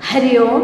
ഹരി ഓം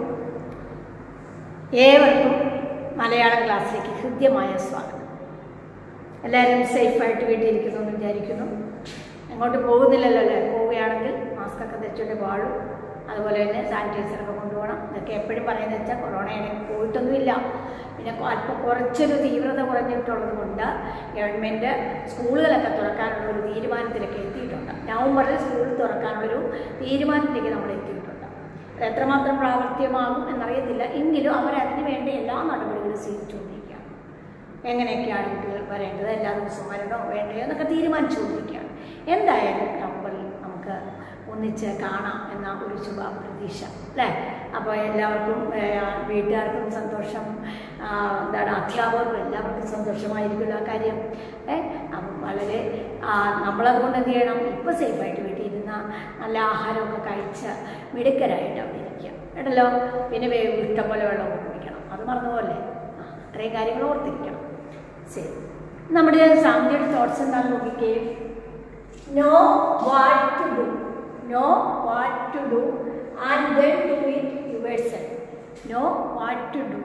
ഏവർക്കും മലയാളം ക്ലാസ്സിലേക്ക് ഹൃദ്യമായ സ്വാഗതം എല്ലാവരും സേഫായിട്ട് വീട്ടിലിരിക്കുന്നു എന്ന് വിചാരിക്കുന്നു എങ്ങോട്ട് പോകുന്നില്ലല്ലോ അല്ലേ പോവുകയാണെങ്കിൽ മാസ്കൊക്കെ ധരിച്ചുകൊണ്ട് പാടും അതുപോലെ തന്നെ സാനിറ്റൈസറൊക്കെ കൊണ്ടുപോകണം ഇതൊക്കെ എപ്പോഴും പറയുന്നത് വെച്ചാൽ കൊറോണ ഇടയ്ക്ക് പോയിട്ടൊന്നുമില്ല പിന്നെ കൊ- അല്പം കുറച്ചൊരു തീവ്രത കുറഞ്ഞിട്ടുള്ളത് കൊണ്ട് ഗവൺമെൻറ് സ്കൂളുകളൊക്കെ തുറക്കാനുള്ള ഒരു തീരുമാനത്തിലൊക്കെ എത്തിയിട്ടുണ്ട് നവംബറിൽ സ്കൂൾ തുറക്കാനുള്ളൊരു തീരുമാനത്തിലേക്ക് നമ്മൾ എത്തിയിട്ടുണ്ട് അത് എത്രമാത്രം പ്രാവർത്തികമാകും എന്നറിയത്തില്ല എങ്കിലും അവരതിന് വേണ്ട എല്ലാ നടപടികളും സ്വീകരിച്ചുകൊണ്ടിരിക്കുകയാണ് എങ്ങനെയൊക്കെയാണ് കുട്ടികൾ വരേണ്ടത് എല്ലാ ദിവസവും വരണോ വേണ്ടയോ എന്നൊക്കെ തീരുമാനിച്ചുകൊണ്ടിരിക്കുകയാണ് എന്തായാലും നവംബറിൽ നമുക്ക് ഒന്നിച്ച് കാണാം എന്ന ഒരു ശുഭ പ്രതീക്ഷ അല്ലേ അപ്പോൾ എല്ലാവർക്കും ഏഹ്, വീട്ടുകാർക്കും സന്തോഷം ആ, എന്താണ് അധ്യാപകർക്കും എല്ലാവർക്കും സന്തോഷമായിരിക്കുമല്ലോ ആ കാര്യം ഏ അപ്പം വളരെ ആ, നമ്മളതുകൊണ്ട് എന്ത് ചെയ്യണം ഇപ്പോൾ സേഫായിട്ട് വീട്ടിൽ ഇരുന്ന നല്ല ആഹാരമൊക്കെ കഴിച്ച് മിടുക്കരായിട്ട് അവിടെ ഇരിക്കുക കേട്ടല്ലോ പിന്നെ വേ- ഇഷ്ടം പോലെ വെള്ളമൊക്കെ കുടിക്കണം അത് മറന്നുപോലെ ആ അത്രയും കാര്യങ്ങൾ ഓർത്തിരിക്കണം ശരി നമ്മുടെ സാമിയുടെ തോട്ട്സ് എന്താണെന്ന് നോക്കിക്കേ know what to do know what to do and then do it yourself know what to do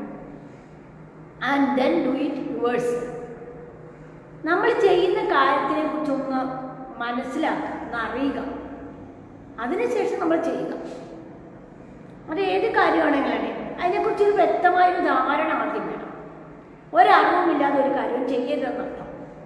and then do it yourself നമ്മൾ ചെയ്യുന്ന കാര്യത്തിനെ കുറിച്ചൊന്ന് മനസ്സിലാക്കുക ഒന്ന് അറിയുക അതിനുശേഷം നമ്മൾ ചെയ്യുക അത് ഏത് കാര്യമാണെങ്കിലും അതിനെക്കുറിച്ച് ഒരു വ്യക്തമായൊരു ധാരണ ആദ്യം വേണം ഒരറിവുമില്ലാതെ ഒരു കാര്യം ചെയ്യരുതെന്നർത്ഥം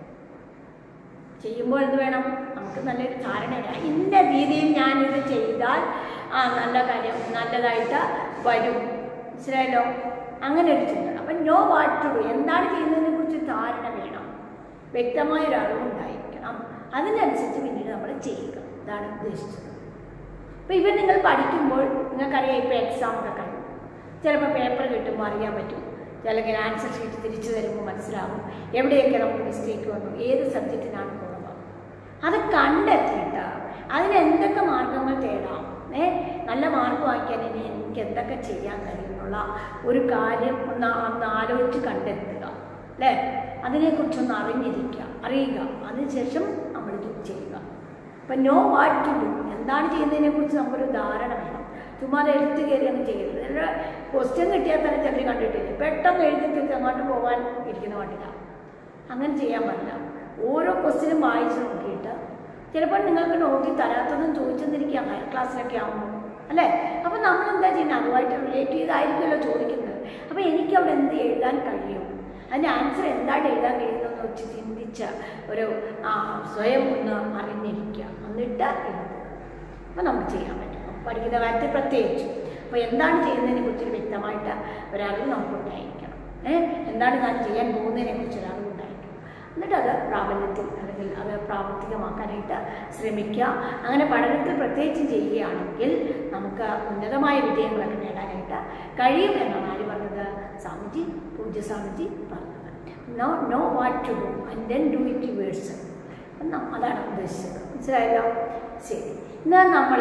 ചെയ്യുമ്പോൾ എന്ത് വേണം നമുക്ക് നല്ലൊരു ധാരണ വേണം ഇന്ന രീതിയിൽ ഞാനിത് ചെയ്താൽ ആ നല്ല കാര്യം നല്ലതായിട്ട് വരും മനസ്സിലായല്ലോ അങ്ങനെ ഒരു ചിന്ത അപ്പം നോ വാട്ട് ടു ഡു എന്താണ് ചെയ്യുന്നതിനെ കുറിച്ച് ധാരണ വേണം വ്യക്തമായ ഒരു അറിവുണ്ടായിരിക്കണം അതിനനുസരിച്ച് പിന്നീട് നമ്മൾ ചെയ്യുക ഇതാണ് ഉദ്ദേശിച്ചത് അപ്പോൾ ഇവർ നിങ്ങൾ പഠിക്കുമ്പോൾ നിങ്ങൾക്കറിയാം ഇപ്പോൾ എക്സാം ഒക്കെ കഴിയും ചിലപ്പോൾ പേപ്പർ കിട്ടുമ്പോൾ അറിയാൻ പറ്റും ചിലപ്പോൾ ആൻസർ ഷീറ്റ് തിരിച്ചു തരുമ്പോൾ മനസ്സിലാവും എവിടെയൊക്കെ നമുക്ക് മിസ്റ്റേക്ക് വന്നു ഏത് സബ്ജക്റ്റിനാണ് കുറവ് അത് കണ്ടെത്തിയിട്ട് അതിന് എന്തൊക്കെ മാർഗങ്ങൾ തേടാം ഏ നല്ല മാർക്ക് വാങ്ങിക്കാൻ ഇനി എനിക്ക് എന്തൊക്കെ ചെയ്യാൻ കഴിയുന്നുള്ള ഒരു കാര്യം ഒന്ന് ഒന്ന് ആലോചിച്ച് കണ്ടെത്തുക അല്ലേ അതിനെക്കുറിച്ചൊന്ന് അറിഞ്ഞിരിക്കുക അറിയുക അതിനുശേഷം നമ്മളിത് ചെയ്യുക അപ്പം നോ വാട്ട് ടു ഡു എന്താണ് ചെയ്യുന്നതിനെ കുറിച്ച് നമുക്കൊരു ധാരണ വേണം ചുമ്മാ അത് എടുത്തു കയറി അങ്ങ് ചെയ്യരുത് ചില ക്വസ്റ്റ്യൻ കിട്ടിയാൽ തന്നെ ചിലർ കണ്ടിട്ടില്ല പെട്ടെന്ന് എഴുതി തീർത്ത് അങ്ങോട്ട് പോകാൻ ഇരിക്കുന്ന പാട്ടില്ല അങ്ങനെ ചെയ്യാൻ പാടില്ല ഓരോ ക്വസ്റ്റ്യനും വായിച്ച് നോക്കിയിട്ട് ചിലപ്പോൾ നിങ്ങൾക്ക് നോക്കി തരാത്തതും ചോദിച്ചെന്നിരിക്കാം ഹയർ ക്ലാസ്സിലൊക്കെ ആകുമ്പോൾ അല്ലേ അപ്പോൾ നമ്മൾ എന്താ ചെയ്യുന്നത് അതുമായിട്ട് റിലേറ്റ് ചെയ്തായിരിക്കുമല്ലോ ചോദിക്കുന്നത് അപ്പോൾ എനിക്ക് അവിടെ എന്ത് എഴുതാൻ കഴിയും അതിൻ്റെ ആൻസർ എന്താണ് എഴുതാൻ കഴിയുന്നതെന്ന് വെച്ച് ചിന്തിച്ച് ഒരു ആ, സ്വയം ഒന്ന് അറിഞ്ഞിരിക്കുക എന്നിട്ട് എഴുതുക അപ്പോൾ നമുക്ക് ചെയ്യാൻ പറ്റും പഠിക്കുന്ന കാര്യത്തിൽ പ്രത്യേകിച്ച് അപ്പോൾ എന്താണ് ചെയ്യുന്നതിനെ കുറിച്ച് വ്യക്തമായിട്ട് ഒരറിവ് നമുക്കുണ്ടായിരിക്കണം ഏഹ് എന്താണ് ഞാൻ ചെയ്യാൻ പോകുന്നതിനെ കുറിച്ച് ഒരറിവ് ഉണ്ടായിരിക്കണം എന്നിട്ട് അത് പ്രാബല്യത്തിൽ അല്ലെങ്കിൽ അത് പ്രാവർത്തികമാക്കാനായിട്ട് ശ്രമിക്കുക അങ്ങനെ പഠനത്തിൽ പ്രത്യേകിച്ചും ചെയ്യുകയാണെങ്കിൽ നമുക്ക് ഉന്നതമായ വിജയങ്ങളൊക്കെ നേടാനായിട്ട് കഴിയും എന്നാണ് ആര് പറഞ്ഞത് സ്വാമിജി പൂജ്യ സ്വാമിജി പറഞ്ഞത് no know what to do and then do it yours അതാണ് ഉദ്ദേശിച്ചത് മനസ്സിലായല്ലോ ശരി എന്നാൽ നമ്മൾ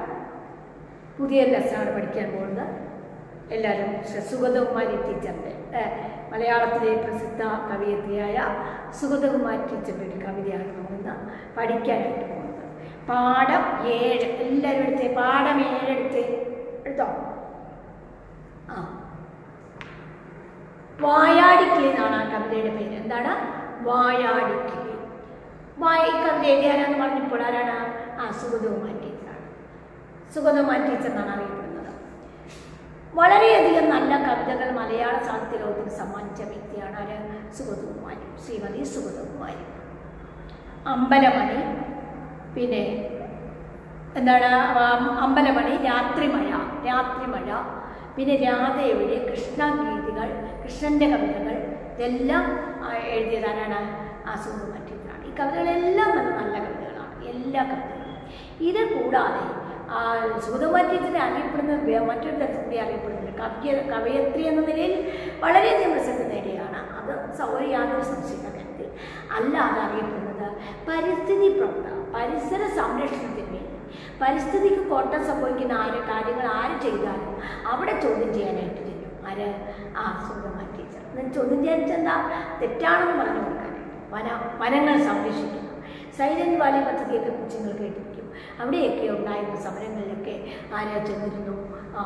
പുതിയ ലെസണാണ് പഠിക്കാൻ പോകുന്നത് എല്ലാവരും സുഗതകുമാരി ടീച്ചറിൻ്റെ മലയാളത്തിലെ പ്രസിദ്ധ കവിയത്രിയായ സുഗതകുമാരി ടീച്ചറിൻ്റെ ഒരു കവിതയാണ് നമ്മളിന്ന് പഠിക്കാനായിട്ട് പോകുന്നത് പാഠം ഏഴ് എല്ലാവരും എടുത്തേ പാഠം ഏഴ് എടുത്തേ എടുത്തോ ആ വായാടിക്കിളി എന്നാണ് ആ കവിതയുടെ പേര് എന്താണ് വായാടിക്കിളി വായ ഈ കവിത എഴുതിയാരാന്ന് പറഞ്ഞപ്പോൾ ആരാണ് ആ സുഗതകുമാരി ടീച്ചറാണ് സുഗതകുമാരി ടീച്ചർ എന്നാണ് അറിയപ്പെടുന്നത് വളരെയധികം നല്ല കവിതകൾ മലയാള സാഹിത്യ ലോകത്തിന് സമ്മാനിച്ച വ്യക്തിയാണ് ആര് സുഗതകുമാരി ശ്രീമതി സുഗതകുമാരി അമ്പലമണി പിന്നെ എന്താണ് ആം, അമ്പലമണി രാത്രിമഴ രാത്രിമഴ പിന്നെ രാധയുടെ കൃഷ്ണഗീതികൾ കൃഷ്ണൻ്റെ കവിതകൾ ഇതെല്ലാം ആ, എഴുതിയതാരാണ് ആ സുഗതകുമാരി ടീച്ചറാണ് ഈ കവിതകളെല്ലാം നല്ല നല്ല കവിതകളാണ് എല്ലാ കവിതകളും ഇത് കൂടാതെ ആ സുഗതകുമാരി ടീച്ചറെ അറിയപ്പെടുന്ന വേ- മറ്റൊരു തരത്തിൽ കൂടി അറിയപ്പെടുന്നത് കവ്യ കവയത്രി എന്ന നിലയിൽ വളരെയധികം പ്രസിദ്ധി നേടിയാണ് അത് സ- ഒരു യാതൊരു സംശയമില്ല കാര്യത്തിൽ അല്ലാതെ അറിയപ്പെടുന്നത് പരിസ്ഥിതി പ്രവർത്തനം പരിസര സംരക്ഷണത്തിന് വേണ്ടി പരിസ്ഥിതിക്ക് കോട്ടം സംഭവിക്കുന്ന ആര് കാര്യങ്ങൾ ആര് ചെയ്താലും അവിടെ ചോദ്യം ചെയ്യാനായിട്ട് ചെല്ലും ആര് ആ സുഗതകുമാരി ടീച്ചർ എന്നിട്ട് ചോദ്യം ചെയ്യാൻ ചെന്താ തെറ്റാണെന്ന് പറഞ്ഞു കൊടുക്കാനായിട്ട് വന വനങ്ങൾ സംരക്ഷിക്കുന്നു സൈലന്റ് വാലി പദ്ധതിയൊക്കെ കുറിച്ച് നിങ്ങൾ കേട്ടിരിക്കും അവിടെയൊക്കെ ഉണ്ടായിരുന്ന സമരങ്ങളിലൊക്കെ ആരാ ചെന്നിരുന്നു ആ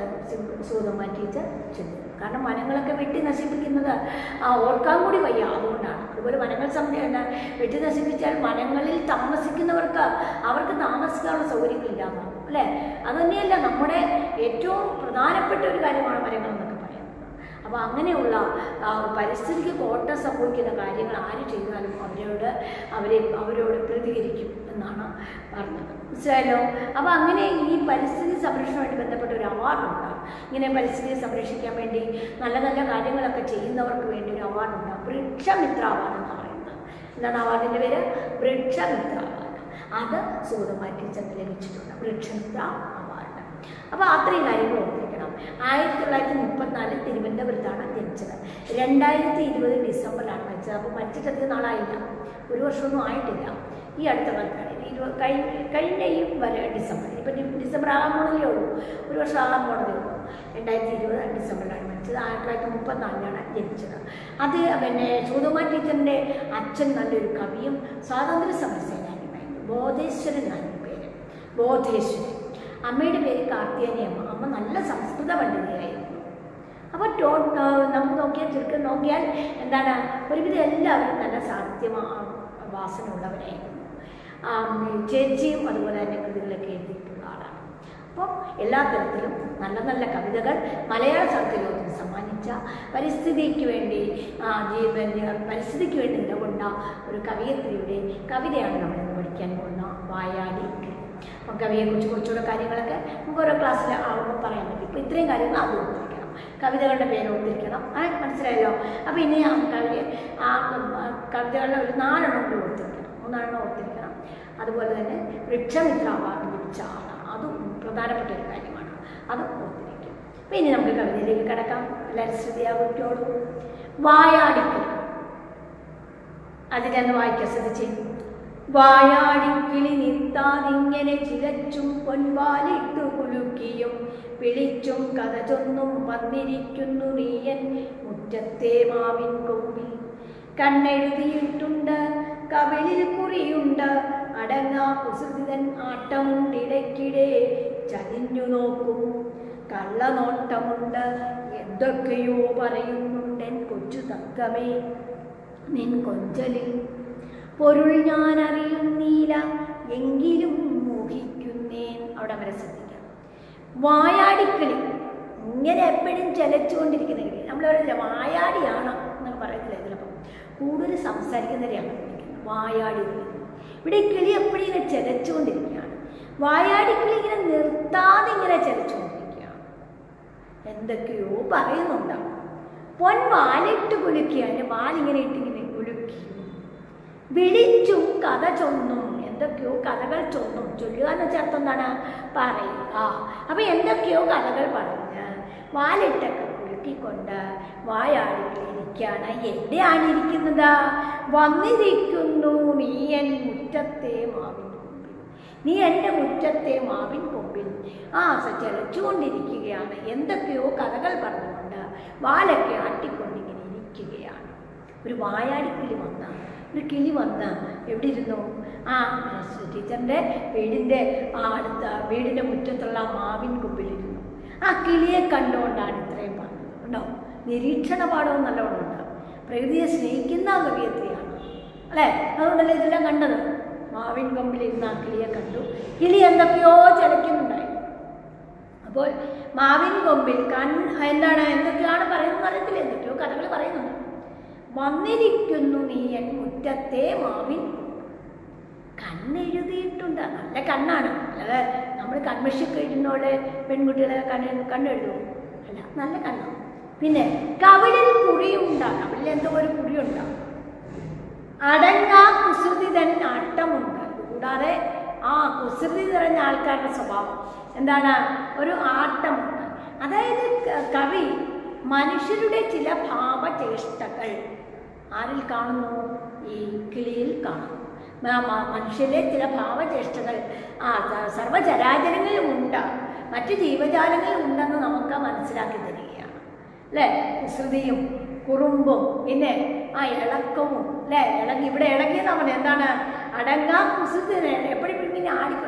സൂതമ്മ ടീച്ചർ ചെന്നിരുന്നു കാരണം വനങ്ങളൊക്കെ വെട്ടി നശിപ്പിക്കുന്നത് ആ ഓർക്കാൻ കൂടി വയ്യ അതുകൊണ്ടാണ് അതുപോലെ വനങ്ങൾ സംര എന്താ വെട്ടി നശിപ്പിച്ചാൽ വനങ്ങളിൽ താമസിക്കുന്നവർക്ക് അവർക്ക് താമസിക്കാനുള്ള സൗകര്യങ്ങളില്ലാതാവും അല്ലേ അതുതന്നെയല്ല നമ്മുടെ ഏറ്റവും പ്രധാനപ്പെട്ട ഒരു കാര്യമാണ് മരങ്ങൾ എന്നൊക്കെ പറയുന്നത് അപ്പോൾ അങ്ങനെയുള്ള ആ, പരിസ്ഥിതിക്ക് കോട്ടം സംഭവിക്കുന്ന കാര്യങ്ങൾ ആര് ചെയ്താലും അവരോട് അവരെ അവരോട് പ്രതികരിക്കും എന്നാണ് പറഞ്ഞത് മനസ്സിലായല്ലോ അപ്പോൾ അങ്ങനെ ഈ പരിസ്ഥിതി സംരക്ഷണവുമായിട്ട് ബന്ധപ്പെട്ട ഒരു അവാർഡുണ്ട് ഇങ്ങനെ പരിസ്ഥിതിയെ സംരക്ഷിക്കാൻ വേണ്ടി നല്ല നല്ല കാര്യങ്ങളൊക്കെ ചെയ്യുന്നവർക്ക് വേണ്ടി ഒരു അവാർഡുണ്ട് വൃക്ഷമിത്ര അവാർഡ് എന്നാണ് പറയുന്നത് എന്താണ് അവാർഡിൻ്റെ പേര് വൃക്ഷമിത്ര അവാർഡ് അത് സൂതമായി ടീച്ചറിന് ലഭിച്ചിട്ടുണ്ട് വൃക്ഷമിത്ര അവാർഡ് അപ്പോൾ അത്രയും കാര്യങ്ങൾ ഓർത്തിരിക്കണം ആയിരത്തി തൊള്ളായിരത്തി മുപ്പത്തിനാലിൽ തിരുവനന്തപുരത്താണ് ജനിച്ചത് രണ്ടായിരത്തി ഇരുപത് ഡിസംബറിലാണ് മരിച്ചത് അപ്പോൾ മരിച്ചിട്ട് അധികം നാളായില്ല ഒരു വർഷമൊന്നും ആയിട്ടില്ല ഈ അടുത്ത കാലത്താണ് ഇരുപത് കഴിഞ്ഞ കഴിഞ്ഞ ഈ വരെ ഡിസംബർ ഇപ്പം ഡിസംബർ ആകാൻ പോണതേ ഉള്ളൂ ഒരു വർഷം ആകാൻ പോണതേ ഉള്ളൂ രണ്ടായിരത്തി ഇരുപത് ഡിസംബറിലാണ് മരിച്ചത് ആയിരത്തി തൊള്ളായിരത്തി മുപ്പത്തിനാലിലാണ് ജനിച്ചത് അത് പിന്നെ സൂതമ്മ ടീച്ചറിൻ്റെ അച്ഛൻ നല്ലൊരു കവിയും സ്വാതന്ത്ര്യ സമര സേനാനിയുമായിരുന്നു ബോധേശ്വരൻ എന്നായിരുന്നു പേര് ബോധേശ്വരൻ അമ്മയുടെ പേര് കാർത്തിയാനി അമ്മ അമ്മ നല്ല സംസ്കൃത പണ്ഡിതയായിരുന്നു അപ്പോൾ ടോ ആ, നമുക്ക് നോക്കിയാൽ ചുരുക്കം നോക്കിയാൽ എന്താണ് ഒരുവിധം എല്ലാവരും നല്ല സാഹിത്യ വാസന ഉള്ളവരായിരുന്നു ആ, ചേച്ചിയും അതുപോലെ തന്നെ കൃതികളൊക്കെ എഴുതിയിട്ടുള്ള ആളാണ് അപ്പോൾ എല്ലാ തരത്തിലും നല്ല നല്ല കവിതകൾ മലയാള സാഹിത്യലോകത്തിന് സമ്മാനിച്ച പരിസ്ഥിതിക്ക് വേണ്ടി ആ, ജീവൻ പരിസ്ഥിതിക്ക് വേണ്ടി നിലകൊണ്ട ഒരു കവിയത്രിയുടെ കവിതയാണ് നമ്മളിന്ന് പഠിക്കാൻ പോകുന്ന വായാടി കിളി. അപ്പം കവിയെക്കുറിച്ച് കുറച്ചുകൂടെ കാര്യങ്ങളൊക്കെ നമുക്ക് ഓരോ ക്ലാസ്സിൽ ആവുമ്പോൾ പറയാൻ പറ്റും ഇപ്പോൾ ഇത്രയും കാര്യങ്ങൾ അത് ഓർത്തിരിക്കണം കവിതകളുടെ പേര് ഓർത്തിരിക്കണം ആ മനസ്സിലായല്ലോ അപ്പോൾ ഇനി ആ കവി ആ ആ കവിതകളുടെ ഒരു നാലെണ്ണം കൂടി ഓർത്തിരിക്കണം മൂന്നെണ്ണം ഓർത്തിരിക്കണം അതുപോലെ തന്നെ വൃക്ഷമിത്ര അവാർഡ് ലഭിച്ച ആളാണ് അതും പ്രധാനപ്പെട്ട ഒരു കാര്യമാണ് അത് ഓർത്തിരിക്കും അപ്പോൾ ഇനി നമുക്ക് കവിതയിലേക്ക് കിടക്കാം എല്ലാവരും ശ്രദ്ധയാകുറ്റോളൂ വായാടിക്കൽ അതിനെന്ന് വായിക്കാൻ ശ്രദ്ധിച്ചേ വായാടിക്കിളി നിർത്താതിങ്ങനെ ചിലച്ചും പൊൻപാലിട്ടു കുലുക്കിയും വിളിച്ചും കഥ ചൊന്നും വന്നിരിക്കുന്നു നീയൻ മുറ്റത്തെ മാവിൻ കൊമ്പിൽ കണ്ണെഴുതിയിട്ടുണ്ട് കവിളിൽ കുറിയുണ്ട് അടങ്ങാ കുസൃതിതൻ ആട്ടമുണ്ടിടയ്ക്കിടെ ചതിഞ്ഞു നോക്കും കള്ളനോട്ടമുണ്ട് എന്തൊക്കെയോ പറയുന്നുണ്ടെൻ കൊച്ചു തക്കമേ നിൻ കൊഞ്ചലിൽ പൊരുൾ ഞാൻ അറിയുന്നീല എങ്കിലും മോഹിക്കുന്നേൻ അവിടെ വരെ ശ്രദ്ധിക്കാം വായാടിക്കളി ഇങ്ങനെ എപ്പോഴും ചലച്ചുകൊണ്ടിരിക്കുന്ന കിളി നമ്മൾ പറയില്ല വായാടിയാണ് എന്നൊക്കെ പറയത്തില്ല ചിലപ്പം കൂടുതൽ സംസാരിക്കുന്നവരെയാണ് വിളിക്കുന്നത് വായാടി കിളി ഇവിടെ ഈ കിളി എപ്പോഴും ഇങ്ങനെ ചലച്ചുകൊണ്ടിരിക്കുകയാണ് വായാടിക്കിളി ഇങ്ങനെ നിർത്താതെ ഇങ്ങനെ ചലച്ചുകൊണ്ടിരിക്കുകയാണ് എന്തൊക്കെയോ പറയുന്നുണ്ടാവും പൊൻ വാലിട്ട് കുലുക്കി അതിൻ്റെ വാലിങ്ങനെ ഇട്ടിങ്ങനെ കുലുക്കി വിളിച്ചും കഥ ചൊന്നും എന്തൊക്കെയോ കഥകൾ ചൊന്നും ചൊല്ലുക എന്ന് വെച്ചാൽ അർത്ഥം എന്താണ് പറയുക അപ്പം എന്തൊക്കെയോ കഥകൾ പറഞ്ഞ് വാലിട്ടൊക്കെ കുലുക്കിക്കൊണ്ട് വായാടിയിരിക്കുകയാണ് എവിടെയാണ് ഇരിക്കുന്നത് വന്നിരിക്കുന്നു നീ എൻ മുറ്റത്തെ മാവിൻ കൊമ്പിൽ നീ എൻ്റെ മുറ്റത്തെ മാവിൻ കൊമ്പിൽ ആ സ ചലച്ചുകൊണ്ടിരിക്കുകയാണ് എന്തൊക്കെയോ കഥകൾ പറഞ്ഞുകൊണ്ട് വാലൊക്കെ ആട്ടിക്കൊണ്ടിങ്ങനെ ഇരിക്കുകയാണ് ഒരു വായാടിക്കിളി വന്ന ഒരു കിളി വന്ന് എവിടെ ഇരുന്നു ആ ടീച്ചറിൻ്റെ വീടിൻ്റെ ആ അടുത്ത വീടിൻ്റെ മുറ്റത്തുള്ള ആ മാവിൻ കൊമ്പിലിരുന്നു ആ കിളിയെ കണ്ടുകൊണ്ടാണ് ഇത്രയും പറഞ്ഞത് ഉണ്ടോ നിരീക്ഷണ പാഠവും നല്ലോണം ഉണ്ട് പ്രകൃതിയെ സ്നേഹിക്കുന്ന കവിയത്രിയാണ് അല്ലേ അതുകൊണ്ടല്ലേ ഇതെല്ലാം കണ്ടത് മാവിൻ കൊമ്പിൽ ഇരുന്ന് ആ കിളിയെ കണ്ടു കിളി എന്തൊക്കെയോ ചലയ്ക്കുന്നുണ്ടായി അപ്പോൾ മാവിൻ കൊമ്പിൽ കൺ എന്താണ് എന്തൊക്കെയാണ് പറയുന്നത് അറിയത്തില്ല എന്തൊക്കെയോ കഥകൾ പറയുന്നുണ്ട് വന്നിരിക്കുന്നു നീ എൻ മുറ്റത്തെ മാവിൻ കൊമ്പ്. കണ്ണെഴുതിയിട്ടുണ്ട് നല്ല കണ്ണാണ് അല്ലാതെ നമ്മൾ കൺമഷിയൊക്കെ ഇടുന്നോടെ പെൺകുട്ടികളെ കണ്ണ് കണ്ണെഴുതുമോ അല്ല നല്ല കണ്ണാണ് പിന്നെ കവിളിൽ കുറിയുണ്ടാകും കവിളിൽ എന്തോ ഒരു കുറിയുണ്ടാകും അടങ്ങാ കുസൃതി തന്നെ അട്ടമുണ്ട് കൂടാതെ ആ കുസൃതി നിറഞ്ഞ ആൾക്കാരുടെ സ്വഭാവം എന്താണ് ഒരു ആട്ടമുണ്ട് അതായത് ക- കവി മനുഷ്യരുടെ ചില ഭാവചേഷ്ടകൾ ആരിൽ കാണുന്നു ഈ കിളിയിൽ കാണുന്നു മ- മ- മനുഷ്യരുടെ ചില ഭാവചേഷ്ടകൾ ആ സ- സർവ്വചരാചരങ്ങളിലും ഉണ്ട് മറ്റ് ജീവജാലങ്ങളിലും ഉണ്ടെന്ന് നമുക്ക് മനസ്സിലാക്കി തരികയാണ് അല്ലേ കുസൃതിയും കുറുമ്പും പിന്നെ ആ ഇളക്കവും അല്ലേ ഇളകി ഇവിടെ ഇളകിയെന്നാ പറയുന്നത് എന്താണ് അടങ്ങാ കുസൃതി എപ്പോഴും ഇങ്ങനെ ആടിക്കൊണ്ട് കിളികൾ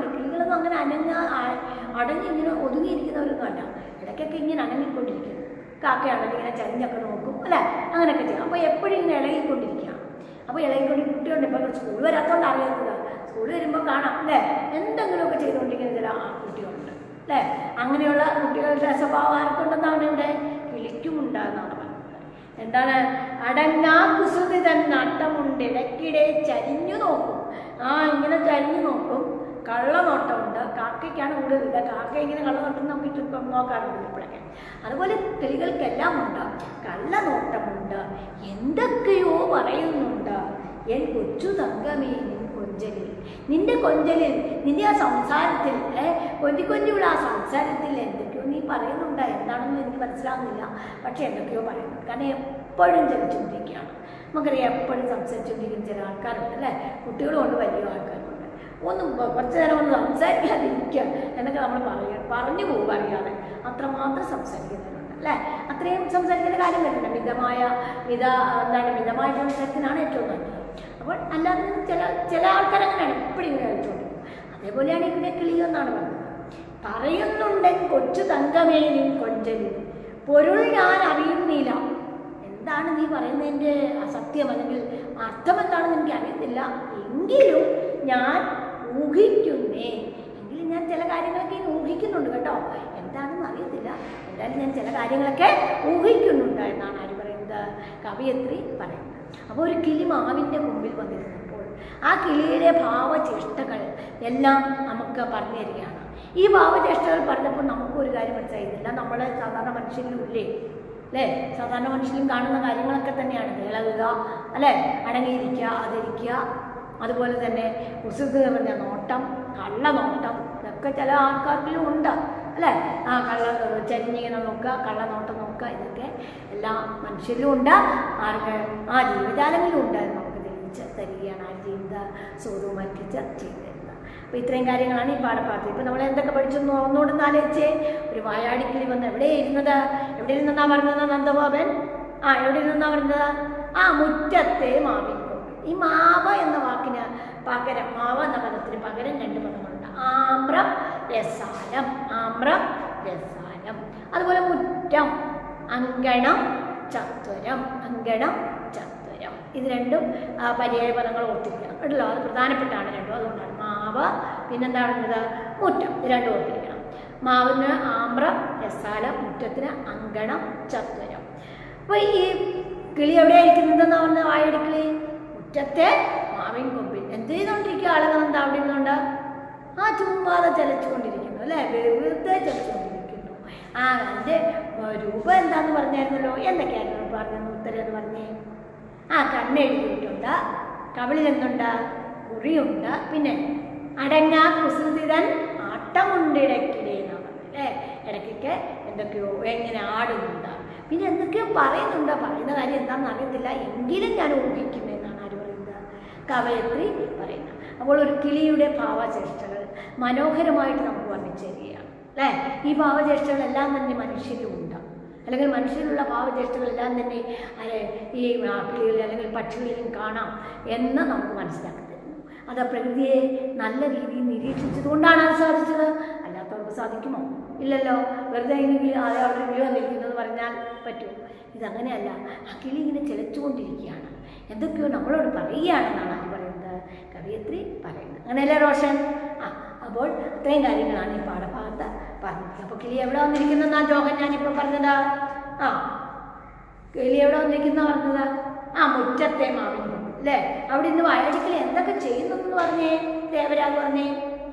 എപ്പോഴും അങ്ങനെ അനങ്ങ ആ- അടങ്ങി ഇങ്ങനെ ഒതുങ്ങിയിരിക്കുന്നവരൊന്നും അല്ല ഇടയ്ക്കൊക്കെ ഇങ്ങനെ അനങ്ങിക്കൊണ്ടിരിക്കും കാക്കയാണെങ്കിൽ ഇങ്ങനെ ചരിഞ്ഞൊക്കെ നോക്കും അല്ലേ അങ്ങനെയൊക്കെ ചെയ്യും അപ്പോൾ എപ്പോഴും ഇങ്ങനെ ഇളകിക്കൊണ്ടിരിക്കുകയാണ് അപ്പോൾ ഇളകിക്കൊണ്ട് കുട്ടിയുണ്ട് ഇപ്പോൾ സ്കൂൾ വരാത്തതുകൊണ്ട് അറിയാത്തത് സ്കൂൾ വരുമ്പോൾ കാണാം അല്ലേ എന്തെങ്കിലുമൊക്കെ ചെയ്തുകൊണ്ടിരിക്കുന്ന ചില ആ കുട്ടികളുണ്ട് അല്ലേ അങ്ങനെയുള്ള കുട്ടികളുടെ സ്വഭാവം ആർക്കുണ്ടെന്നാണ് ഇവിടെ കിളിക്കുമുണ്ടാകുന്നതാണ് പറഞ്ഞത് എന്താണ് അടങ്ങാ കുസൃതി തന്നെ അട്ടമുണ്ട് ഇടയ്ക്കിടെ ചരിഞ്ഞു നോക്കും ആ ഇങ്ങനെ ചരിഞ്ഞു നോക്കും കള്ളനോട്ടമുണ്ട് കാക്കയ്ക്കാണ് കൂടുതൽ ഇത് കാക്ക ഇങ്ങനെ കള്ളനോട്ടം നോക്കിയിട്ട് ഇപ്പം നോക്കാറുണ്ട് ഇപ്പോഴൊക്കെ അതുപോലെ കിളികൾക്കെല്ലാം ഉണ്ട് കള്ളനോട്ടമുണ്ട് എന്തൊക്കെയോ പറയുന്നുണ്ട് എൻ കൊച്ചു തങ്കമേ നിൻ കൊഞ്ചലിൽ നിന്റെ കൊഞ്ചലിൽ നിന്റെ ആ സംസാരത്തിൽ ഏ കൊഞ്ചി കൊഞ്ചുള്ള ആ സംസാരത്തിൽ എന്തൊക്കെയോ നീ പറയുന്നുണ്ട് എന്താണെന്ന് എനിക്ക് മനസ്സിലാവുന്നില്ല പക്ഷെ എന്തൊക്കെയോ പറയുന്നു കാരണം എപ്പോഴും ചലിച്ചുകൊണ്ടിരിക്കുകയാണ് നമുക്കറിയാം എപ്പോഴും സംസാരിച്ചുകൊണ്ടിരിക്കുന്ന ചില ആൾക്കാരുണ്ട് അല്ലേ കുട്ടികളും ഉണ്ട് വലിയ ആൾക്കാരുണ്ട് ഒന്ന് കൊ- കുറച്ച് നേരം ഒന്ന് സംസാരിക്കാതിരിക്കുക എന്നൊക്കെ നമ്മൾ പറയുക പറഞ്ഞു പോകുക അറിയാതെ അത്രമാത്രം സംസാരിക്കുന്നവരുണ്ട് അല്ലേ അത്രയും സംസാരിക്കേണ്ട കാര്യം വരുന്നില്ല മിതമായ മിത എന്താണ് മിതമായ സംസാരത്തിനാണ് ഏറ്റവും നല്ലത് അപ്പോൾ അല്ലാതെ ചില ചില ആൾക്കാർ അങ്ങനെയാണ് എപ്പോഴും ഇങ്ങനെ കളിച്ചുകൊണ്ടിരിക്കും അതേപോലെയാണ് ഇവിടെ കിളിയെന്നാണ് പറഞ്ഞത് പറയുന്നുണ്ടെൻ കൊച്ചു തങ്കമേനും കൊഞ്ചലും പൊരുൾ ഞാൻ അറിയുന്നില്ല എന്താണ് നീ പറയുന്നതിൻ്റെ സത്യം അല്ലെങ്കിൽ അർത്ഥം എന്താണെന്ന് എനിക്ക് അറിയത്തില്ല എങ്കിലും ഞാൻ ഊഹിക്കുന്നേ എങ്കിലും ഞാൻ ചില കാര്യങ്ങളൊക്കെ ഇങ്ങനെ ഊഹിക്കുന്നുണ്ട് കേട്ടോ എന്താണെന്ന് അറിയത്തില്ല എന്തായാലും ഞാൻ ചില കാര്യങ്ങളൊക്കെ ഊഹിക്കുന്നുണ്ട് എന്നാണ് ആര് പറയുന്നത് കവിയത്രി പറയുന്നത് അപ്പോൾ ഒരു കിളി മാവിൻ്റെ മുമ്പിൽ വന്നിരുന്നപ്പോൾ ആ കിളിയുടെ ഭാവചേഷ്ടകൾ എല്ലാം നമുക്ക് പറഞ്ഞു തരികയാണ് ഈ ഭാവചേഷ്ടകൾ പറഞ്ഞപ്പോൾ നമുക്ക് ഒരു കാര്യം മനസ്സിലായിരുന്നില്ല നമ്മളെ സാധാരണ മനുഷ്യരിലില്ലേ അല്ലേ സാധാരണ മനുഷ്യരും കാണുന്ന കാര്യങ്ങളൊക്കെ തന്നെയാണ് ഇളകുക അല്ലേ അടങ്ങിയിരിക്കുക ആദരിക്കുക അതുപോലെ തന്നെ ഉസുക്ക് നിറഞ്ഞ നോട്ടം കള്ള നോട്ടം ഇതൊക്കെ ചില ആൾക്കാർക്കിലും ഉണ്ട് അല്ലേ ആ കള്ള ചരിഞ്ഞിങ്ങനെ നോക്കുക കള്ള നോട്ടം നോക്കുക ഇതൊക്കെ എല്ലാ മനുഷ്യരിലും ഉണ്ട് ആർക്ക് ആ ജീവജാലങ്ങളിലും ഉണ്ട് എന്ന് നമുക്ക് തെളിയിച്ച് തരികയാണ് ആ ജീവിത സ്വതവും മറ്റിച്ച് ചെയ്തു തരുന്നത് അപ്പോൾ ഇത്രയും കാര്യങ്ങളാണ് ഈ പാഠഭാഗത്ത് ഇപ്പം നമ്മൾ എന്തൊക്കെ പഠിച്ചു എന്ന് ഒന്നുകൂടെ ഒന്ന് ആലോചിച്ചേ ഒരു വായാടിക്കിളി വന്ന് എവിടെ ഇരുന്നത് എവിടെ ഇരുന്നാ പറഞ്ഞത് നന്ദബോബൻ ആ എവിടെ ഇരുന്നാ പറഞ്ഞത് ആ മുറ്റത്തെ മാവിൻ കൊമ്പ് ഈ മാവ് എന്ന വാക്കിന് പകരം മാവ് എന്ന പദത്തിന് പകരം രണ്ട് പദങ്ങളുണ്ട് ആമ്രം രസാലം ആമ്രം രസാലം അതുപോലെ മുറ്റം അങ്കണം ചത്വരം അങ്കണം ചത്വരം ഇത് രണ്ടും ആ, പര്യായ പദങ്ങൾ ഓർത്തിരിക്കണം കേട്ടല്ലോ അത് പ്രധാനപ്പെട്ടാണ് രണ്ടും അതുകൊണ്ടാണ് മാവ് പിന്നെന്താണ് ഇത് മുറ്റം ഇത് രണ്ടും ഓർത്തിരിക്കണം മാവിന് ആമ്രം രസാലം മുറ്റത്തിന് അങ്കണം ചത്വരം അപ്പോൾ ഈ കിളി എവിടെയായിരിക്കുന്നതെന്ന് പറഞ്ഞ വായടിക്കിളി മുറ്റത്തെ മാവിൻ കൊമ്പിൽ എന്ത് ചെയ്തുകൊണ്ടിരിക്കുക ആളുകൾ എന്താ അവിടെ ഇരുന്നുണ്ട് ആ ചുമ്മാതെ ചലിച്ചുകൊണ്ടിരിക്കുന്നു അല്ലേ വെറുതെ ചലിച്ചുകൊണ്ടിരിക്കുന്നു ആ അതിൻ്റെ രൂപം എന്താന്ന് പറഞ്ഞായിരുന്നല്ലോ എന്തൊക്കെയായിരുന്നു പറഞ്ഞു ഉത്തരം എന്ന് പറഞ്ഞേ ആ കണ്ണെഴുതിയിട്ടുണ്ട് കവിളിൽ എന്തുണ്ട് കുറിയുണ്ട് പിന്നെ അടങ്ങാ കുസൃതിതൻ ആട്ടമുണ്ട് ഇടയ്ക്കിടെ എന്നാണ് പറഞ്ഞത് അല്ലേ ഇടയ്ക്കൊക്കെ എന്തൊക്കെയോ എങ്ങനെ ആടുന്നുണ്ട് പിന്നെ എന്തൊക്കെയോ പറയുന്നുണ്ട് പറയുന്ന കാര്യം എന്താണെന്ന് അറിയത്തില്ല എങ്കിലും ഞാൻ ഊഹിക്കുന്നു എന്നാണ് ആര് പറയുന്നത് കവയത്രി പറയുന്നത് അപ്പോൾ ഒരു കിളിയുടെ ഭാവചേഷ്ടകൾ മനോഹരമായിട്ട് നമുക്ക് വർണ്ണിച്ചു തരികയാണ് അല്ലേ ഈ ഭാവചേഷ്ടകളെല്ലാം തന്നെ മനുഷ്യരിലുണ്ട് അല്ലെങ്കിൽ മനുഷ്യരിലുള്ള ഭാവചേഷ്ടകളെല്ലാം തന്നെ അല്ലെ ഈ ആ, കിളികളിൽ അല്ലെങ്കിൽ പക്ഷികളിലും കാണാം എന്ന് നമുക്ക് മനസ്സിലാക്കി തരുന്നു അത് പ്രകൃതിയെ നല്ല രീതിയിൽ നിരീക്ഷിച്ചതുകൊണ്ടാണ് അത് സാധിച്ചത് അല്ലാത്തവർക്ക് സാധിക്കുമോ ഇല്ലല്ലോ വെറുതെ ഇങ്ങനെ അവിടെ കിളി വന്നിരിക്കുന്നത് പറഞ്ഞാൽ പറ്റുമോ ഇതങ്ങനെയല്ല ആ കിളി ഇങ്ങനെ ചിലച്ചുകൊണ്ടിരിക്കുകയാണ് എന്തൊക്കെയോ നമ്മളോട് പറയുകയാണെന്നാണ് ആര് പറയുന്നത് കവിയത്രി പറയുന്നത് അങ്ങനെയല്ലേ റോഷൻ ആ അപ്പോൾ ഇത്രയും കാര്യങ്ങളാണ് ഈ പാഠഭാഗത്ത് പറഞ്ഞത് അപ്പോൾ കിളി എവിടെ വന്നിരിക്കുന്നതെന്നാ ജോഹൻ ഞാനിപ്പോൾ പറഞ്ഞത് ആ കിളി എവിടെ വന്നിരിക്കുന്ന പറഞ്ഞത് ആ മുറ്റത്തെ മാവിൻ കൊമ്പ് അല്ലേ അവിടെ ഇന്ന് വയടിക്കൽ എന്തൊക്കെ ചെയ്യുന്നു എന്ന് പറഞ്ഞേ ദേവരാജ് പറഞ്ഞേ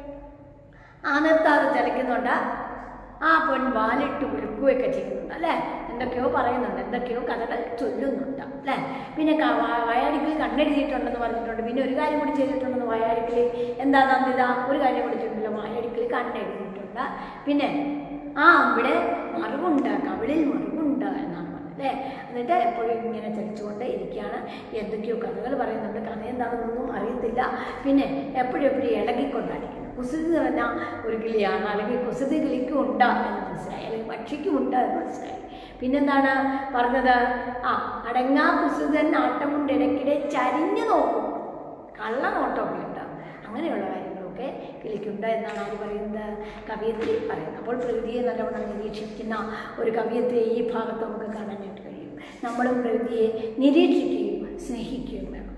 ആ നിർത്താതെ ചലിക്കുന്നുണ്ട് ആ പൊൻ വാലിട്ട് വിളിക്കുകയൊക്കെ ചെയ്യുന്നുണ്ട് അല്ലേ എന്തൊക്കെയോ പറയുന്നുണ്ട് എന്തൊക്കെയോ കഥകൾ ചൊല്ലുന്നുണ്ട് അല്ലേ പിന്നെ ക- വ- വയാടിക്കിൽ കണ്ണെഴുതിയിട്ടുണ്ടെന്ന് പറഞ്ഞിട്ടുണ്ട് പിന്നെ ഒരു കാര്യം കൂടി ചെയ്തിട്ടുണ്ടെന്ന് വയാടിക്കിൽ എന്താ നന്ദിത ഒരു കാര്യം കൂടി ചെയ്തിട്ടില്ല വയാടിക്കിൽ കണ്ണെഴുതിയിട്ടുണ്ട് പിന്നെ ആ ഇവിടെ മറിവുണ്ട് കവിളിൽ മറിവുണ്ട് എന്നാണ് പറഞ്ഞത് അല്ലേ എന്നിട്ട് എപ്പോഴും ഇങ്ങനെ ചലിച്ചുകൊണ്ട് ഇരിക്കുകയാണ് എന്തൊക്കെയോ കഥകൾ പറയുന്നുണ്ട് കഥ എന്താണെന്നൊന്നും അറിയത്തില്ല പിന്നെ എപ്പോഴും എപ്പോഴും ഇളകിക്കൊണ്ടായിരിക്കുന്നു കുസൃതി നിറഞ്ഞ ഒരു കിളിയാണ് അല്ലെങ്കിൽ കുസൃതി കിളിക്കും ഉണ്ട് എന്ന് മനസ്സിലായി അല്ലെങ്കിൽ പക്ഷിക്കും ഉണ്ട് എന്ന് മനസ്സിലായി പിന്നെന്താണ് പറഞ്ഞത് ആ അടങ്ങാ കുസൃതൻ ആട്ടം കൊണ്ട് ഇടയ്ക്കിടെ ചരിഞ്ഞു നോക്കും കള്ള നോട്ടമൊക്കെ ഉണ്ട് അങ്ങനെയുള്ള കാര്യങ്ങളൊക്കെ കഴിവുകളൊക്കെ കിളിക്കുണ്ട് എന്നാണ് ആര് പറയുന്നത് കവിയത്രി പറയുന്നത് അപ്പോൾ പ്രകൃതിയെ നല്ലവണ്ണം നിരീക്ഷിക്കുന്ന ഒരു കവിയത്രിയെ ഈ ഭാഗത്ത് നമുക്ക് കാണാനായിട്ട് കഴിയും നമ്മളും പ്രകൃതിയെ നിരീക്ഷിക്കുകയും സ്നേഹിക്കുകയും വേണം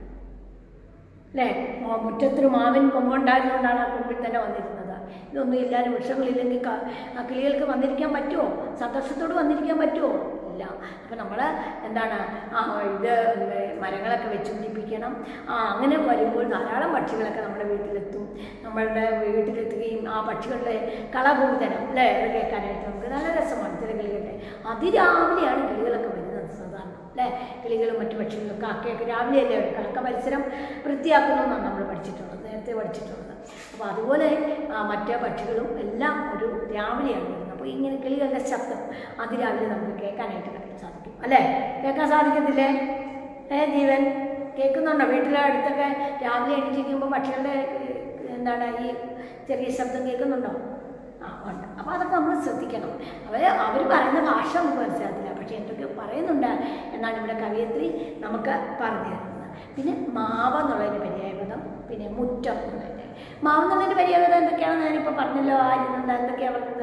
അല്ലേ മോ- മുറ്റത്തൊരു മാവിൻ കൊമ്പുണ്ടായതുകൊണ്ടാണ് ആ കൊമ്പിൽ തന്നെ വന്നിരുന്നത് ഇതൊന്നും ഇല്ലാതെ വൃക്ഷങ്ങളില്ലെങ്കിൽ ക- ആ കിളികൾക്ക് വന്നിരിക്കാൻ പറ്റുമോ സന്തോഷത്തോട് വന്നിരിക്കാൻ പറ്റുമോ ഇല്ല അപ്പം നമ്മൾ എന്താണ് ആ ഇത് മരങ്ങളൊക്കെ വെച്ച് പിടിപ്പിക്കണം ആ അങ്ങനെ വരുമ്പോൾ ധാരാളം പക്ഷികളൊക്കെ നമ്മുടെ വീട്ടിലെത്തും നമ്മളുടെ വീട്ടിലെത്തുകയും ആ പക്ഷികളുടെ കളഭൂതനം അല്ലേ അത് കേൾക്കാനായിട്ട് നമുക്ക് നല്ല രസമാണ് ചില കിളികളുടെ അതിരാവിലെയാണ് കിളികളൊക്കെ വരുന്നത് സാധാരണ അല്ലേ കിളികളും മറ്റു പക്ഷികളും കാക്കയൊക്കെ രാവിലെയല്ലേ വരും കാക്ക മത്സരം വൃത്തിയാക്കുന്നു എന്നാണ് നമ്മൾ പഠിച്ചിട്ടുള്ളത് നേരത്തെ പഠിച്ചിട്ടുള്ളത് അപ്പോൾ അതുപോലെ ആ, മറ്റ് പക്ഷികളും എല്ലാം ഒരു രാവിലെയാണ് വരുന്നത് അപ്പോൾ ഇങ്ങനെ കിളികളുടെ ശബ്ദം അതിരാവിലെ നമുക്ക് കേൾക്കാനായിട്ട് കഴിയും സാധിക്കും അല്ലേ കേൾക്കാൻ സാധിക്കത്തില്ലേ ഏ ജീവൻ കേൾക്കുന്നുണ്ടോ വീട്ടിലെ അടുത്തൊക്കെ രാവിലെ എണീറ്റിരിക്കുമ്പോൾ പക്ഷികളുടെ ഏ, എന്താണ് ഈ ചെറിയ ശബ്ദം കേൾക്കുന്നുണ്ടോ ആ ഉണ്ട് അപ്പോൾ അതൊക്കെ നമ്മൾ ശ്രദ്ധിക്കണം അവർ അവർ പറയുന്ന ഭാഷ നമുക്ക് മനസ്സിലാകത്തില്ല പക്ഷേ എന്തൊക്കെ പറയുന്നുണ്ട് എന്നാണ് ഇവിടെ കവിയത്രി നമുക്ക് പറഞ്ഞു തരുന്നത് പിന്നെ മാവ് എന്നുള്ളതിൻ്റെ പര്യായപദം പിന്നെ മുറ്റം എന്നുള്ളതിൻ്റെ മാവ് എന്നുള്ളതിൻ്റെ പര്യായപദം എന്തൊക്കെയാണെന്ന് ഞാനിപ്പോൾ പറഞ്ഞല്ലോ ആയിരുന്നത് എന്തൊക്കെയാണ് പറഞ്ഞത്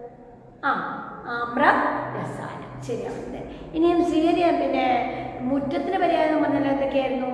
ആ ആമ്ര രസായനം ശരിയാവുന്നത് ഇനിയും സ്വീകരിയ പിന്നെ മുറ്റത്തിന് പര്യായം പറഞ്ഞല്ലോ എന്തൊക്കെയായിരുന്നു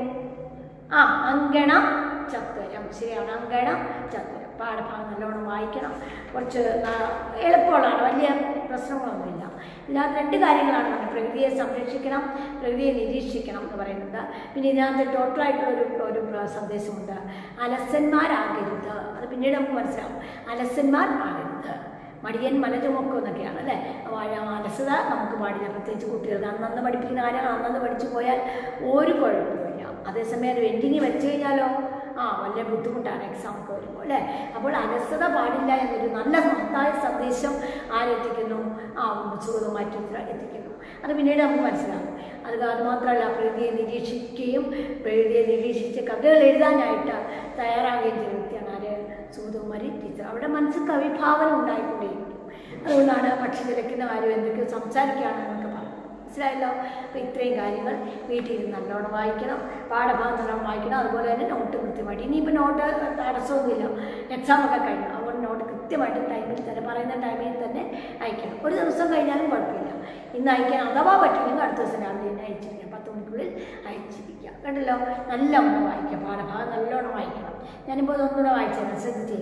ആ അങ്കണം ചത്വരം ശരിയാണ് അങ്കണം ചത്വരം പാഠഭാഗം നല്ലോണം വായിക്കണം കുറച്ച് ആ- എളുപ്പമുള്ളതാണ് വലിയ പ്രശ്നങ്ങളൊന്നുമില്ല ഇതിനകത്ത് രണ്ട് കാര്യങ്ങളാണ് പറഞ്ഞത് പ്രകൃതിയെ സംരക്ഷിക്കണം പ്രകൃതിയെ നിരീക്ഷിക്കണം എന്ന് പറയുന്നത് പിന്നെ ഇതിനകത്ത് ടോട്ടലായിട്ടുള്ളൊരു ഒരു സന്ദേശമുണ്ട് അലസന്മാരാകരുത് അത് പിന്നീട് നമുക്ക് മനസ്സിലാവും അലസന്മാർ ആകരുത് മടിയൻ മനതുമൊക്കെ എന്നൊക്കെയാണ് അല്ലേ വാഴ അലസത നമുക്ക് പാടില്ല പ്രത്യേകിച്ച് കുട്ടികൾക്ക് അന്നന്ന് പഠിപ്പിക്കുന്ന കാര്യങ്ങൾ അന്നന്ന് പഠിച്ചു പോയാൽ ഒരു കുഴപ്പമില്ല അതേസമയം ഒരു എൻഡിങ് വെച്ച് കഴിഞ്ഞാലോ ആ വലിയ ബുദ്ധിമുട്ടാണ് എക്സാം ഒക്കെ വരുമ്പോൾ അല്ലേ അപ്പോൾ അലസത പാടില്ല എന്നൊരു നല്ല മഹത്തായ സന്ദേശം ആരെത്തിക്കുന്നു ആ സുഹൃത്തും മറ്റും എത്തിക്കുന്നു അത് പിന്നീട് നമുക്ക് മനസ്സിലാകും അത് അത് മാത്രമല്ല പ്രകൃതിയെ നിരീക്ഷിക്കുകയും പ്രകൃതിയെ നിരീക്ഷിച്ച് കഥകൾ എഴുതാനായിട്ട് തയ്യാറാകുകയും ചെയ്ത വ്യക്തിയാണ് ആര് സുഗതകുമാരി ടീച്ചർ അവിടെ മനസ്സിൽ കവിഭാവന ഉണ്ടായിക്കൊണ്ടേയിരിക്കും അതുകൊണ്ടാണ് പക്ഷി തിരക്കുന്ന കാര്യം എന്തൊക്കെയോ സംസാരിക്കുകയാണ് എന്നൊക്കെ പറഞ്ഞു മനസ്സിലായല്ലോ അപ്പോൾ ഇത്രയും കാര്യങ്ങൾ വീട്ടിൽ ഇരുന്ന് നല്ലോണം വായിക്കണം പാഠഭാഗം നല്ലോണം വായിക്കണം അതുപോലെ തന്നെ നോട്ട് കൃത്യമായിട്ട് ഇനിയിപ്പോൾ നോട്ട് തടസ്സമൊന്നുമില്ല എക്സാം ഒക്കെ കഴിഞ്ഞു അതുകൊണ്ട് നോട്ട് കൃത്യമായിട്ട് ടൈമിൽ തന്നെ പറയുന്ന ടൈമിൽ തന്നെ അയക്കണം ഒരു ദിവസം കഴിഞ്ഞാലും കുഴപ്പമില്ല ഇന്ന് അയക്കാൻ അഥവാ പറ്റില്ലെങ്കിൽ അടുത്ത ദിവസം രാവിലെ തന്നെ അയച്ചിരിക്കാം പത്ത് മണിക്കുള്ളിൽ അയച്ചിരിക്കുക കണ്ടല്ലോ നല്ലോണം വായിക്കാം പാഠഭാഗം നല്ലോണം വായിക്കണം ഞാനിപ്പോൾ ഇതൊന്നുകൂടെ വായിച്ചത് ശ്രദ്ധിച്ചേ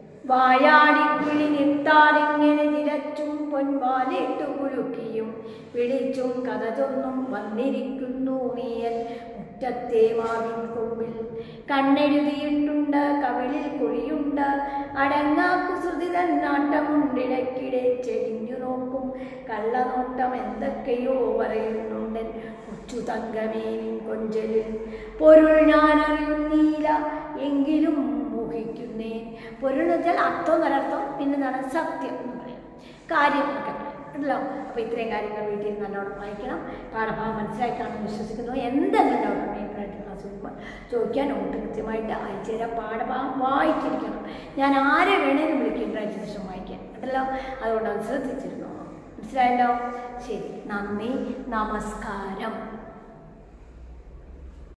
വായാടിക്കിളി നിർത്താറിങ്ങനെ നിലച്ചും പൊൻവാലിട്ടു കുലുക്കിയും വിളിച്ചും കഥ ചൊന്നും വന്നിരിക്കുന്നു നീയൻ മുറ്റത്തെ മാവിൻ കൊമ്പിൽ കണ്ണെഴുതിയിട്ടുണ്ട് കവിളിൽ കുഴിയുണ്ട് അടങ്ങാക്കു ശ്രുതി നാട്ടമുണ്ടിടയ്ക്കിടെ ചെരിഞ്ഞു നോക്കും കള്ളനോട്ടം എന്തൊക്കെയോ പറയുന്നുണ്ടൻ കൊച്ചു തങ്കമേനിൻ കൊഞ്ചലിൽ പൊരുൾ ഞാനറിയുന്നീല എങ്കിലും മോഹിക്കുന്നേ പൊരുൾ എന്ന് വെച്ചാൽ അർത്ഥം എന്നൊരർത്ഥം പിന്നെ എന്താണ് സത്യം എന്ന് പറയും കാര്യം എന്നൊക്കെ പറയും ഉണ്ടല്ലോ അപ്പോൾ ഇത്രയും കാര്യങ്ങൾ വീട്ടിൽ നിന്ന് നല്ലോണം വായിക്കണം പാഠഭാഗം മനസ്സിലായി കാണുമെന്ന് വിശ്വസിക്കുന്നു എന്തെങ്കിലും ഡൗട്ട് ഉണ്ടെങ്കിൽ പ്രാക്ടീസ് ക്ലാസ് വരുമ്പോൾ ചോദിക്കാൻ നോട്ട് കൃത്യമായിട്ട് അയച്ചു തരാം പാഠഭാഗം വായിച്ചിരിക്കണം ഞാൻ ആരെ വേണേലും വിളിക്കും പ്രാക്ടീസ് വായിക്കാൻ ഉണ്ടല്ലോ അതുകൊണ്ട് അത് ശ്രദ്ധിച്ചിരുന്നു മനസ്സിലായല്ലോ ശരി നന്ദി നമസ്കാരം